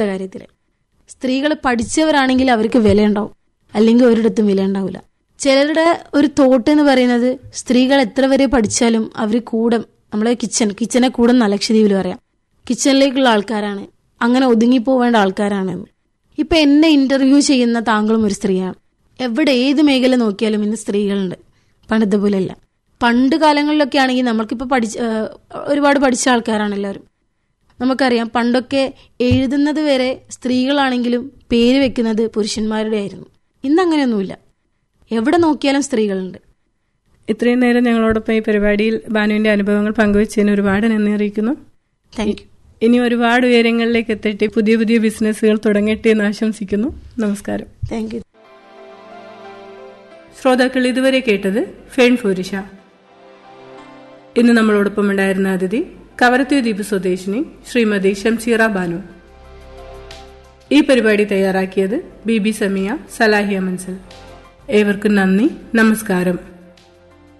കാര്യത്തിൽ സ്ത്രീകൾ പഠിച്ചവരാണെങ്കിൽ അവർക്ക് വിലയുണ്ടാവും അല്ലെങ്കിൽ ഒരിടത്തും വില ഉണ്ടാവില്ല ചിലരുടെ ഒരു തോട്ട് എന്ന് പറയുന്നത് സ്ത്രീകൾ എത്ര വരെ പഠിച്ചാലും അവർ കൂടെ നമ്മളെ കിച്ചൺ കിച്ചനെ കൂടെ നല്ല ലക്ഷദ്വീപിൽ പറയാം കിച്ചണിലേക്കുള്ള ആൾക്കാരാണ് അങ്ങനെ ഒതുങ്ങിപ്പോവേണ്ട ആൾക്കാരാണ് ഇപ്പൊ എന്നെ ഇന്റർവ്യൂ ചെയ്യുന്ന താങ്കളും ഒരു സ്ത്രീയാണ് എവിടെ ഏത് മേഖല നോക്കിയാലും ഇന്ന് സ്ത്രീകളുണ്ട് പണ്ടത്തെ പോലെയല്ല പണ്ട് കാലങ്ങളിലൊക്കെ ആണെങ്കിൽ നമ്മൾക്കിപ്പോൾ പഠിച്ച ഏഹ് ഒരുപാട് പഠിച്ച ആൾക്കാരാണ് എല്ലാവരും നമുക്കറിയാം പണ്ടൊക്കെ എഴുതുന്നത് വരെ സ്ത്രീകളാണെങ്കിലും പേര് വെക്കുന്നത് പുരുഷന്മാരുടെ ആയിരുന്നു ഇന്ന് അങ്ങനെയൊന്നുമില്ല എവിടെ നോക്കിയാലും സ്ത്രീകളുണ്ട് ഇത്രയും നേരം ഞങ്ങളോടൊപ്പം ഈ പരിപാടിയിൽ ബാനുവിന്റെ അനുഭവങ്ങൾ പങ്കുവച്ചതിന് ഒരുപാട് നന്ദി അറിയിക്കുന്നു താങ്ക് യു ഇനി ഒരുപാട് ഉയരങ്ങളിലേക്ക് എത്തട്ടെ പുതിയ പുതിയ ബിസിനസ്സുകൾ തുടങ്ങട്ടെ എന്ന് ആശംസിക്കുന്നു നമസ്കാരം താങ്ക് യു ശ്രോതാക്കൾ ഇതുവരെ കേട്ടത് ഫേൺ ഫൂരിഷ ഇന്ന് നമ്മളോടൊപ്പം ഉണ്ടായിരുന്ന അതിഥി കവരത്തി ദ്വീപ് സ്വദേശിനി ശ്രീമതി ഷംസീറ ബാനു ഈ പരിപാടി തയ്യാറാക്കിയത് ബി ബി സമിയ സലാഹിയ മൻസൽ ഏവർക്കും നന്ദി നമസ്കാരം